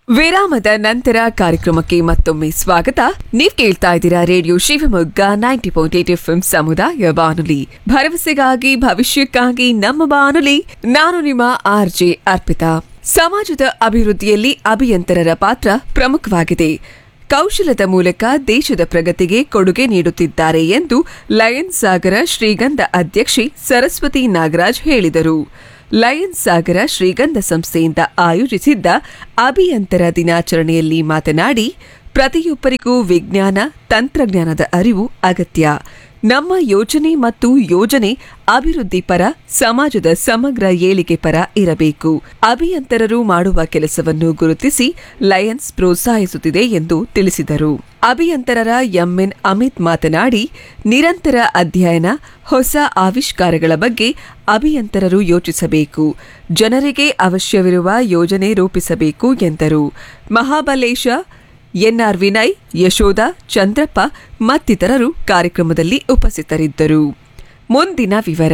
ವಿರಾಮದ ನಂತರ ಕಾರ್ಯಕ್ರಮಕ್ಕೆ ಮತ್ತೊಮ್ಮೆ ಸ್ವಾಗತ ನೀವ್ ಕೇಳ್ತಾ ಇದ್ದೀರಾ radio Shivamogga ninety point eight F ಸಮುದಾಯ ಬಾನುಲಿ ಭರವಸೆಗಾಗಿ ಭವಿಷ್ಯಕ್ಕಾಗಿ ನಮ್ಮ ಬಾನುಲಿ ನಾನು ನಿಮ್ಮ ಆರ್ ಜೆ ಅರ್ಪಿತಾ ಸಮಾಜದ ಅಭಿವೃದ್ಧಿಯಲ್ಲಿ ಅಭಿಯಂತರರ ಪಾತ್ರ ಪ್ರಮುಖವಾಗಿದೆ ಕೌಶಲದ ಮೂಲಕ ದೇಶದ ಪ್ರಗತಿಗೆ ಕೊಡುಗೆ ನೀಡುತ್ತಿದ್ದಾರೆ ಎಂದು ಲಯನ್ಸ್ ಸಾಗರ ಶ್ರೀಗಂಧ ಅಧ್ಯಕ್ಷೆ ಸರಸ್ವತಿ ನಾಗರಾಜ್ ಹೇಳಿದರು ಲಯನ್ಸ್ ಸಾಗರ ಶ್ರೀಗಂಧ ಸಂಸ್ಥೆಯಿಂದ ಆಯೋಜಿಸಿದ್ದ ಅಭಿಯಂತರ ದಿನಾಚರಣೆಯಲ್ಲಿ ಮಾತನಾಡಿ ಪ್ರತಿಯೊಬ್ಬರಿಗೂ ವಿಜ್ಞಾನ ತಂತ್ರಜ್ಞಾನದ ಅರಿವು ಅಗತ್ಯ ನಮ್ಮ ಯೋಜನೆ ಮತ್ತು ಯೋಜನೆ ಅಭಿವೃದ್ಧಿ ಪರ ಸಮಾಜದ ಸಮಗ್ರ ಏಳಿಗೆ ಪರ ಇರಬೇಕು ಅಭಿಯಂತರರು ಮಾಡುವ ಕೆಲಸವನ್ನು ಗುರುತಿಸಿ ಲಯನ್ಸ್ ಪ್ರೋತ್ಸಾಹಿಸುತ್ತಿದೆ ಎಂದು ತಿಳಿಸಿದರು ಅಭಿಯಂತರರ ಎಂಎನ್ ಅಮಿತ್ ಮಾತನಾಡಿ ನಿರಂತರ ಅಧ್ಯಯನ ಹೊಸ ಆವಿಷ್ಕಾರಗಳ ಬಗ್ಗೆ ಅಭಿಯಂತರರು ಯೋಚಿಸಬೇಕು ಜನರಿಗೆ ಅವಶ್ಯವಿರುವ ಯೋಜನೆ ರೂಪಿಸಬೇಕು ಎಂದರು ಮಹಾಬಲೇಶ ಎನ್ಆರ್ ವಿನಯ್ ಯಶೋಧ ಚಂದ್ರಪ್ಪ ಮತ್ತಿತರರು ಕಾರ್ಯಕ್ರಮದಲ್ಲಿ ಉಪಸ್ಥಿತರಿದ್ದರು ಮುಂದಿನ ವಿವರ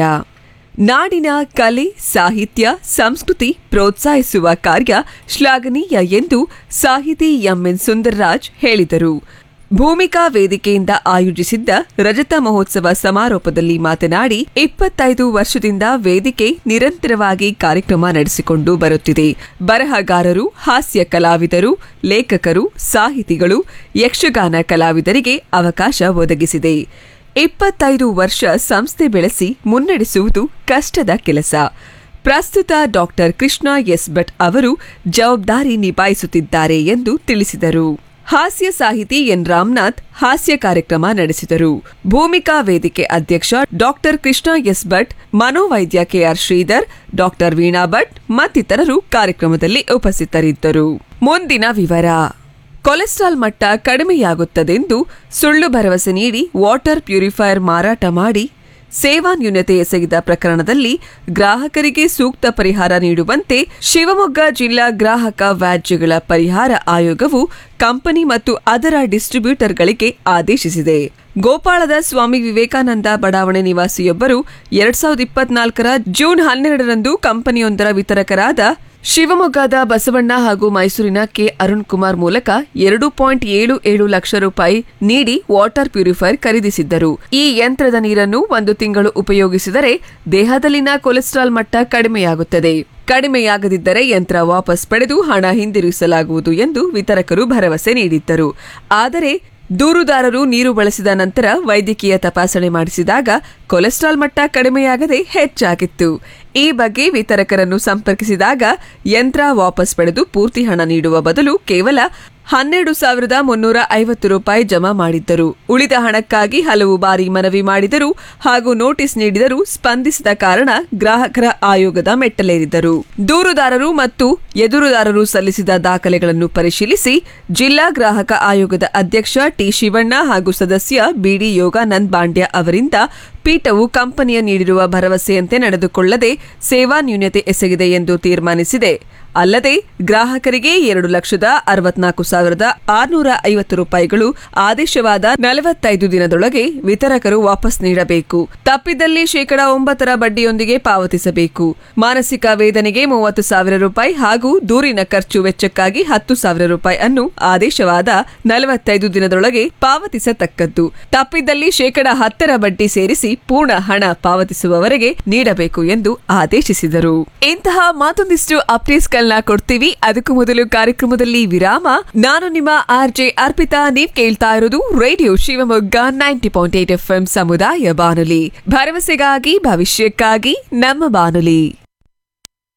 ನಾಡಿನ ಕಲೆ ಸಾಹಿತ್ಯ ಸಂಸ್ಕೃತಿ ಪ್ರೋತ್ಸಾಹಿಸುವ ಕಾರ್ಯ ಶ್ಲಾಘನೀಯ ಎಂದು ಸಾಹಿತಿ ಎಂಎನ್ ಸುಂದರ್ರಾಜ್ ಹೇಳಿದರು ಭೂಮಿಕಾ ವೇದಿಕೆಯಿಂದ ಆಯೋಜಿಸಿದ್ದ ರಜತ ಮಹೋತ್ಸವ ಸಮಾರೋಪದಲ್ಲಿ ಮಾತನಾಡಿ ಇಪ್ಪತ್ತೈದು ವರ್ಷದಿಂದ ವೇದಿಕೆ ನಿರಂತರವಾಗಿ ಕಾರ್ಯಕ್ರಮ ನಡೆಸಿಕೊಂಡು ಬರುತ್ತಿದೆ ಬರಹಗಾರರು ಹಾಸ್ಯ ಕಲಾವಿದರು ಲೇಖಕರು ಸಾಹಿತಿಗಳು ಯಕ್ಷಗಾನ ಕಲಾವಿದರಿಗೆ ಅವಕಾಶ ಒದಗಿಸಿದೆ ಇಪ್ಪತ್ತೈದು ವರ್ಷ ಸಂಸ್ಥೆ ಬೆಳೆಸಿ ಮುನ್ನಡೆಸುವುದು ಕಷ್ಟದ ಕೆಲಸ ಪ್ರಸ್ತುತ ಡಾಕ್ಟರ್ ಕೃಷ್ಣ ಎಸ್ ಭಟ್ ಅವರು ಜವಾಬ್ದಾರಿ ನಿಭಾಯಿಸುತ್ತಿದ್ದಾರೆ ಎಂದು ತಿಳಿಸಿದರು ಹಾಸ್ಯ ಸಾಹಿತಿ ಎನ್ ರಾಮನಾಥ್ ಹಾಸ್ಯ ಕಾರ್ಯಕ್ರಮ ನಡೆಸಿದರು ಭೂಮಿಕಾ ವೇದಿಕೆ ಅಧ್ಯಕ್ಷ ಡಾಕ್ಟರ್ ಕೃಷ್ಣ ಎಸ್ ಭಟ್ ಮನೋವೈದ್ಯ ಕೆಆರ್ ಶ್ರೀಧರ್ ಡಾಕ್ಟರ್ ವೀಣಾ ಭಟ್ ಮತ್ತಿತರರು ಕಾರ್ಯಕ್ರಮದಲ್ಲಿ ಉಪಸ್ಥಿತರಿದ್ದರು ಮುಂದಿನ ವಿವರ ಕೊಲೆಸ್ಟ್ರಾಲ್ ಮಟ್ಟ ಕಡಿಮೆಯಾಗುತ್ತದೆಂದು ಸುಳ್ಳು ಭರವಸೆ ನೀಡಿ ವಾಟರ್ ಪ್ಯೂರಿಫೈಯರ್ ಮಾರಾಟ ಮಾಡಿ ಸೇವಾನ್ಯೂನ್ಯತೆ ಎಸಗಿದ ಪ್ರಕರಣದಲ್ಲಿ ಗ್ರಾಹಕರಿಗೆ ಸೂಕ್ತ ಪರಿಹಾರ ನೀಡುವಂತೆ ಶಿವಮೊಗ್ಗ ಜಿಲ್ಲಾ ಗ್ರಾಹಕ ವ್ಯಾಜ್ಯಗಳ ಪರಿಹಾರ ಆಯೋಗವು ಕಂಪನಿ ಮತ್ತು ಅದರ ಡಿಸ್ಟ್ರಿಬ್ಯೂಟರ್ಗಳಿಗೆ ಆದೇಶಿಸಿದೆ ಗೋಪಾಳದ ಸ್ವಾಮಿ ವಿವೇಕಾನಂದ ಬಡಾವಣೆ ನಿವಾಸಿಯೊಬ್ಬರು ಎರಡ್ ಸಾವಿರದ ಇಪ್ಪತ್ನಾಲ್ಕರ ಜೂನ್ ಹನ್ನೆರಡರಂದು ಕಂಪನಿಯೊಂದರ ವಿತರಕರಾದ ಶಿವಮೊಗ್ಗದ ಬಸವಣ್ಣ ಹಾಗೂ ಮೈಸೂರಿನ ಕೆ ಅರುಣ್ ಕುಮಾರ್ ಮೂಲಕ ಎರಡು ಪಾಯಿಂಟ್ ಏಳು ಏಳು ಲಕ್ಷ ರೂಪಾಯಿ ನೀಡಿ ವಾಟರ್ ಪ್ಯೂರಿಫೈಯರ್ ಖರೀದಿಸಿದ್ದರು ಈ ಯಂತ್ರದ ನೀರನ್ನು ಒಂದು ತಿಂಗಳು ಉಪಯೋಗಿಸಿದರೆ ದೇಹದಲ್ಲಿನ ಕೊಲೆಸ್ಟ್ರಾಲ್ ಮಟ್ಟ ಕಡಿಮೆಯಾಗುತ್ತದೆ ಕಡಿಮೆಯಾಗದಿದ್ದರೆ ಯಂತ್ರ ವಾಪಸ್ ಪಡೆದು ಹಣ ಹಿಂದಿರುಗಿಸಲಾಗುವುದು ಎಂದು ವಿತರಕರು ಭರವಸೆ ನೀಡಿದ್ದರು ಆದರೆ ದೂರುದಾರರು ನೀರು ಬಳಸಿದ ನಂತರ ವೈದ್ಯಕೀಯ ತಪಾಸಣೆ ಮಾಡಿಸಿದಾಗ ಕೊಲೆಸ್ಟ್ರಾಲ್ ಮಟ್ಟ ಕಡಿಮೆಯಾಗದೆ ಹೆಚ್ಚಾಗಿತ್ತು ಈ ಬಗ್ಗೆ ವಿತರಕರನ್ನು ಸಂಪರ್ಕಿಸಿದಾಗ ಯಂತ್ರ ವಾಪಸ್ ಪಡೆದು ಪೂರ್ತಿ ಹಣ ನೀಡುವ ಬದಲು ಕೇವಲ ಹನ್ನೆರಡು ಸಾವಿರದ ಮುನ್ನೂರ ಐವತ್ತು ರೂಪಾಯಿ ಜಮಾ ಮಾಡಿದ್ದರು ಉಳಿದ ಹಣಕ್ಕಾಗಿ ಹಲವು ಬಾರಿ ಮನವಿ ಮಾಡಿದರು ಹಾಗೂ ನೋಟಿಸ್ ನೀಡಿದರೂ ಸ್ಪಂದಿಸಿದ ಕಾರಣ ಗ್ರಾಹಕರ ಆಯೋಗದ ಮೆಟ್ಟಲೇರಿದ್ದರು ದೂರುದಾರರು ಮತ್ತು ಎದುರುದಾರರು ಸಲ್ಲಿಸಿದ ದಾಖಲೆಗಳನ್ನು ಪರಿಶೀಲಿಸಿ ಜಿಲ್ಲಾ ಗ್ರಾಹಕ ಆಯೋಗದ ಅಧ್ಯಕ್ಷ ಟಿ ಶಿವಣ್ಣ ಹಾಗೂ ಸದಸ್ಯ ಬಿಡಿ ಯೋಗಾನಂದ್ ಬಾಂಡ್ಯ ಅವರಿಂದ ಪೀಠವು ಕಂಪನಿಯ ನೀಡಿರುವ ಭರವಸೆಯಂತೆ ನಡೆದುಕೊಳ್ಳದೆ ಸೇವಾ ನ್ಯೂನ್ಯತೆ ಎಸಗಿದೆ ಎಂದು ತೀರ್ಮಾನಿಸಿದೆ ಅಲ್ಲದೆ ಗ್ರಾಹಕರಿಗೆ ಎರಡು ಲಕ್ಷದ ಅರವತ್ನಾಲ್ಕು ಸಾವಿರದ ಆರುನೂರ ಐವತ್ತು ರೂಪಾಯಿಗಳು ಆದೇಶವಾದ ನಲವತ್ತೈದು ದಿನದೊಳಗೆ ವಿತರಕರು ವಾಪಸ್ ನೀಡಬೇಕು ತಪ್ಪಿದಲ್ಲಿ ಶೇಕಡಾ ಒಂಬತ್ತರ ಬಡ್ಡಿಯೊಂದಿಗೆ ಪಾವತಿಸಬೇಕು ಮಾನಸಿಕ ವೇದನೆಗೆ ಮೂವತ್ತು ಸಾವಿರ ರೂಪಾಯಿ ಹಾಗೂ ದೂರಿನ ಖರ್ಚು ವೆಚ್ಚಕ್ಕಾಗಿ ಹತ್ತು ಸಾವಿರ ರೂಪಾಯಿ ಅನ್ನು ಆದೇಶವಾದ ನಲವತ್ತೈದು ದಿನದೊಳಗೆ ಪಾವತಿಸತಕ್ಕದ್ದು ತಪ್ಪಿದ್ದಲ್ಲಿ ಶೇಕಡಾ ಹತ್ತರ ಬಡ್ಡಿ ಸೇರಿಸಿ ಪೂರ್ಣ ಹಣ ಪಾವತಿಸುವವರೆಗೆ ನೀಡಬೇಕು ಎಂದು ಆದೇಶಿಸಿದರು ಇಂತಹ ಮತ್ತೊಂದಿಷ್ಟು ಅಪ್ಡೇಟ್ಸ್ಗಳನ್ನ ಕೊಡ್ತೀವಿ ಅದಕ್ಕೂ ಮೊದಲು ಕಾರ್ಯಕ್ರಮದಲ್ಲಿ ವಿರಾಮ ನಾನು ನಿಮ್ಮ ಆರ್ ಜೆ ಅರ್ಪಿತಾ ನೀವ್ ಕೇಳ್ತಾ ಇರೋದು radio Shivamogga ninety point eight F ಸಮುದಾಯ ಬಾನುಲಿ ಭರವಸೆಗಾಗಿ ಭವಿಷ್ಯಕ್ಕಾಗಿ ನಮ್ಮ ಬಾನುಲಿ